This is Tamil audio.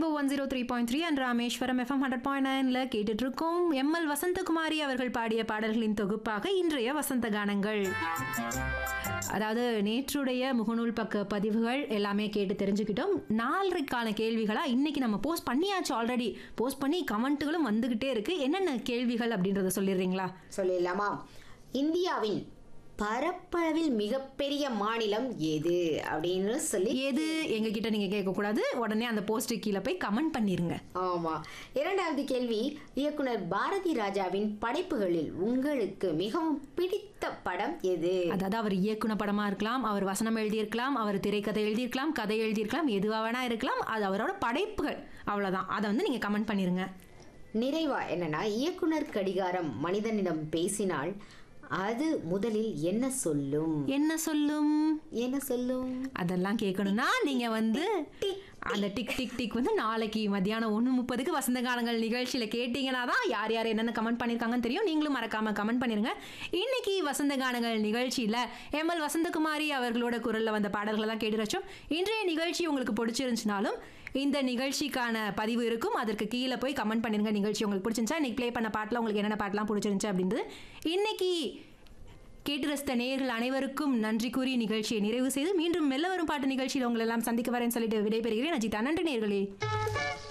rainbow one zero three point three and Rameswaram FM hundred point நைன்ல கேட்டுட்டு இருக்கோம் எம்எல் வசந்தகுமாரி அவர்கள் பாடிய பாடல்களின் தொகுப்பாக இன்றைய வசந்த கானங்கள் அதாவது நேற்றுடைய முகநூல் பக்க பதிவுகள் எல்லாமே கேட்டு தெரிஞ்சுக்கிட்டோம் நாலரைக்கான கேள்விகளா இன்னைக்கு நம்ம போஸ்ட் பண்ணியாச்சு ஆல்ரெடி போஸ்ட் பண்ணி கமெண்ட்டுகளும் வந்துகிட்டே இருக்கு என்னென்ன கேள்விகள் அப்படின்றத சொல்லிடுறீங்களா சொல்லிடலாமா இந்தியாவின் பரப்பளவில் மிகப்பெரிய மாநிலம் எது அப்படின்னு சொல்லி எது எங்ககிட்ட நீங்க கேட்கக்கூடாது உடனே அந்த போஸ்ட்டு கீழே போய் கமெண்ட் பண்ணிருங்க ஆமா இரண்டாவது கேள்வி இயக்குனர் பாரதி ராஜாவின் படைப்புகளில் உங்களுக்கு மிகவும் பிடித்த படம் எது அதாவது அவர் இயக்குன படமா இருக்கலாம் அவர் வசனம் எழுதியிருக்கலாம் அவர் திரைக்கதை எழுதியிருக்கலாம் கதை எழுதியிருக்கலாம் எதுவா வேணா இருக்கலாம் அது அவரோட படைப்புகள் அவ்வளவுதான் அதை வந்து நீங்க கமெண்ட் பண்ணிருங்க நிறைவா என்னன்னா இயக்குனர் கடிகாரம் மனிதனிடம் பேசினால் அது முதலில் என்ன சொல்லும் என்ன சொல்லும் என்ன சொல்லும் அதெல்லாம் கேட்கணும்னா நீங்க வந்து அந்த டிக் டிக் டிக் வந்து நாளைக்கு மத்தியானம் ஒன்று முப்பதுக்கு வசந்த காலங்கள் நிகழ்ச்சியில் கேட்டிங்கன்னா தான் யார் யார் என்னென்ன கமெண்ட் பண்ணியிருக்காங்கன்னு தெரியும் நீங்களும் மறக்காம கமெண்ட் பண்ணிருங்க இன்னைக்கு வசந்த கானங்கள் நிகழ்ச்சியில் எம்எல் வசந்தகுமாரி அவர்களோட குரலில் வந்த பாடல்களை தான் கேட்டு வச்சோம் இன்றைய நிகழ்ச்சி உங்களுக்கு பிடிச்சிருந்துச்சுனாலும் இந்த நிகழ்ச்சிக்கான பதிவு இருக்கும் அதற்கு கீழே போய் கமெண்ட் பண்ணிருங்க நிகழ்ச்சி உங்களுக்கு பிடிச்சிருந்துச்சா இன்னைக்கு ப்ளே பண்ண பாட்டில் உங்களுக்கு என்னென்ன பாட்டெலாம் பிடிச்சிருந்துச்சு அப்படின்றது இன்னைக்கு கேட்டு ரசித்த நேயர்கள் அனைவருக்கும் நன்றி கூறி நிகழ்ச்சியை நிறைவு செய்து மீண்டும் மெல்ல வரும் பாட்டு நிகழ்ச்சியில் உங்களை எல்லாம் சந்திக்க வரேன்னு சொல்லிட்டு விடைபெறுகிறேன் அஜிதா நன்றி நேயர்களே